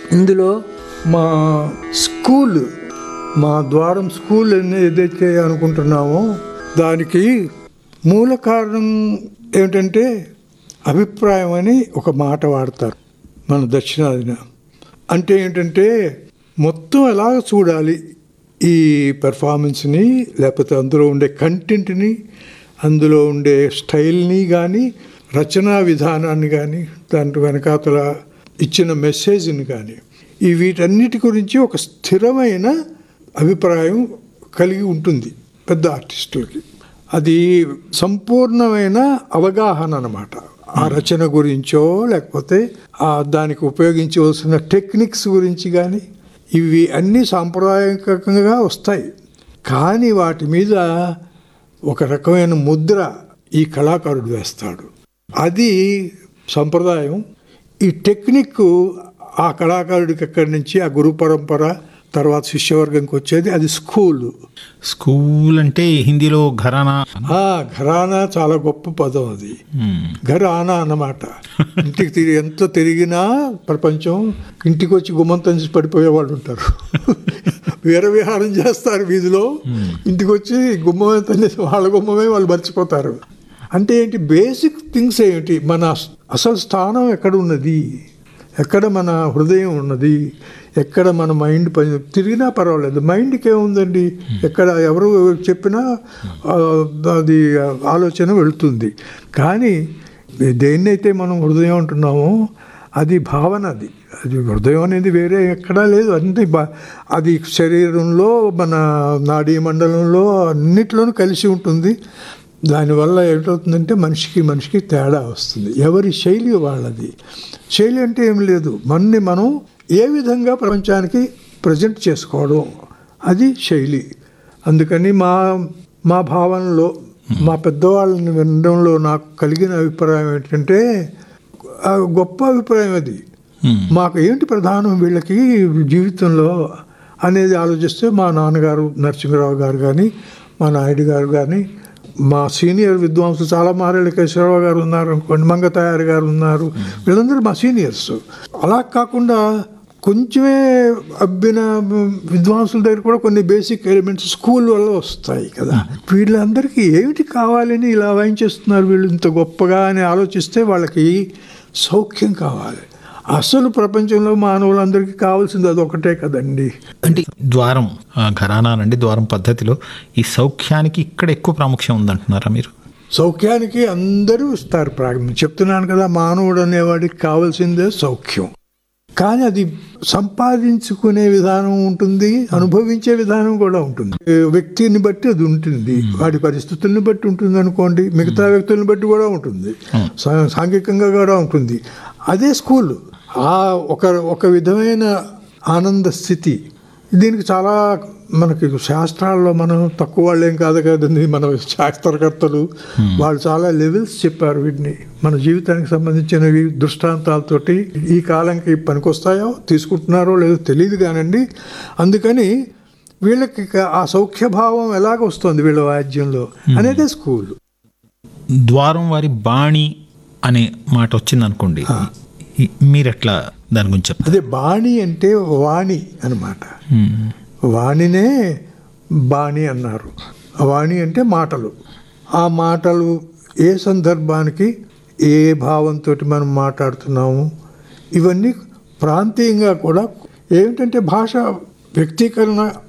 ఇందులో మా స్కూల్ మా ద్వారం స్కూల్ అని ఏదైతే అనుకుంటున్నామో దానికి మూల కారణం ఏమిటంటే అభిప్రాయం అని ఒక మాట వాడతారు మన దక్షిణాదిన అంటే ఏంటంటే మొత్తం ఎలాగ చూడాలి ఈ పెర్ఫార్మెన్స్ని లేకపోతే అందులో ఉండే కంటెంట్ని అందులో ఉండే స్టైల్ని కానీ రచనా విధానాన్ని కానీ దాంట్లో వెనకాతల ఇచ్చిన మెసేజ్ని కానీ ఈ వీటన్నిటి గురించి ఒక స్థిరమైన అభిప్రాయం కలిగి ఉంటుంది పెద్ద ఆర్టిస్టులకి అది సంపూర్ణమైన అవగాహన అన్నమాట ఆ రచన గురించో లేకపోతే ఆ దానికి ఉపయోగించవలసిన టెక్నిక్స్ గురించి కానీ ఇవి అన్నీ సాంప్రదాయకంగా వస్తాయి కానీ వాటి మీద ఒక రకమైన ముద్ర ఈ కళాకారుడు వేస్తాడు అది సంప్రదాయం ఈ టెక్నిక్ ఆ కళాకారుడికి ఎక్కడి నుంచి ఆ గురు పరంపర తర్వాత శిష్యవర్గంకి వచ్చేది అది స్కూల్ స్కూల్ అంటే హిందీలో ఘరానా ఆ ఘరానా చాలా గొప్ప పదం అది మ్మ్. ఘరానా అన్నమాట ఇంటికి తిరిగి ఎంత తిరిగినా ప్రపంచం ఇంటికి వచ్చి గుమ్మంతం చేసి పడిపోయే వాళ్ళు ఉంటారు వీర విహారం చేస్తారు వీధిలో ఇంటికి వచ్చి గుమ్మం తనేసి వాళ్ళ గుమ్మమే వాళ్ళు మర్చిపోతారు అంటే ఏంటి బేసిక్ థింగ్స్ ఏమిటి మన అసలు స్థానం ఎక్కడ ఉన్నది ఎక్కడ మన హృదయం ఉన్నది ఎక్కడ మన మైండ్ పని తిరిగినా పర్వాలేదు మైండ్కి ఏముందండి ఎక్కడ ఎవరు చెప్పినా ఆ, అది ఆలోచన వెళుతుంది కానీ దేన్నైతే మనం హృదయం అంటున్నామో అది భావన అది అది హృదయం అనేది వేరే ఎక్కడా లేదు అన్ని బా- అది శరీరంలో మన నాడీ మండలంలో అన్నిట్లోనూ కలిసి ఉంటుంది దానివల్ల ఏమిటవుతుందంటే మనిషికి మనిషికి తేడా వస్తుంది ఎవరి శైలి వాళ్ళది శైలి అంటే ఏం లేదు మనని మనం ఏ విధంగా ప్రపంచానికి ప్రజెంట్ చేసుకోవడం అది శైలి అందుకని మా మా భావనలో మా పెద్దవాళ్ళని వినడంలో నాకు కలిగిన అభిప్రాయం ఏంటంటే ఆ గొప్ప అభిప్రాయం అది మ్మ్. మాకు ఏంటి ప్రధానం వీళ్ళకి జీవితంలో అనేది ఆలోచిస్తే మా నాన్నగారు నరసింహరావు గారు కానీ మా నాయుడు గారు కానీ మా సీనియర్ విద్వాంసులు చాలా మారేళ్ళ కేశవరావు గారు ఉన్నారు అనుకోండి మంగతాయారు గారు ఉన్నారు వీళ్ళందరూ మా సీనియర్స్ అలా కాకుండా కొంచెమే అబ్బిన విద్వాంసుల దగ్గర కూడా కొన్ని బేసిక్ ఎలిమెంట్స్ స్కూల్ వల్ల వస్తాయి కదా వీళ్ళందరికీ ఏమిటి కావాలని ఇలా వాయించేస్తున్నారు వీళ్ళు ఇంత గొప్పగా అని ఆలోచిస్తే వాళ్ళకి సౌఖ్యం కావాలి అసలు ప్రపంచంలో మానవులందరికీ కావాల్సింది అదొకటే కదండి అంటే ద్వారం ఆ, ఘరానా అండి ద్వారం పద్ధతిలో ఈ సౌఖ్యానికి ఇక్కడ ఎక్కువ ప్రాముఖ్యం ఉందంటున్నారా మీరు సౌఖ్యానికి అందరూ ఇస్తారు ప్రారంభం చెప్తున్నాను కదా మానవుడు అనేవాడికి కావాల్సిందే సౌఖ్యం కానీ అది సంపాదించుకునే విధానం ఉంటుంది అనుభవించే విధానం కూడా ఉంటుంది ఏ వ్యక్తిని బట్టి అది ఉంటుంది వాడి పరిస్థితుల్ని బట్టి ఉంటుంది అనుకోండి మిగతా వ్యక్తుల్ని బట్టి కూడా ఉంటుంది సా- సాంఘికంగా కూడా ఉంటుంది అదే స్కూల్ ఆ ఒక ఒక విధమైన ఆనంద స్థితి దీనికి చాలా మనకి శాస్త్రాల్లో మనం తక్కువ వాళ్ళేం కాదు కదండి మన శాస్త్రకర్తలు వాళ్ళు చాలా లెవెల్స్ చెప్పారు వీటిని మన జీవితానికి సంబంధించినవి దృష్టాంతాలతోటి ఈ కాలంకి పనికొస్తాయో తీసుకుంటున్నారో లేదో తెలియదు కానండి అందుకని వీళ్ళకి ఇక ఆ సౌఖ్యభావం ఎలాగ వస్తుంది వీళ్ళ వాద్యంలో అనేదే స్కూల్ ద్వారం వారి బాణి అనే మాట వచ్చింది అనుకోండి మీరు ఎట్లా దాని గురించి చెప్తారు అదే బాణి అంటే వాణి అన్నమాట మ్మ్. వాణినే బాణి అన్నారు ఆ వాణి అంటే మాటలు ఆ మాటలు ఏ సందర్భానికి ఏ భావంతో మనం మాట్లాడుతున్నాము ఇవన్నీ ప్రాంతీయంగా కూడా ఏమిటంటే భాష వ్యక్తీకరణ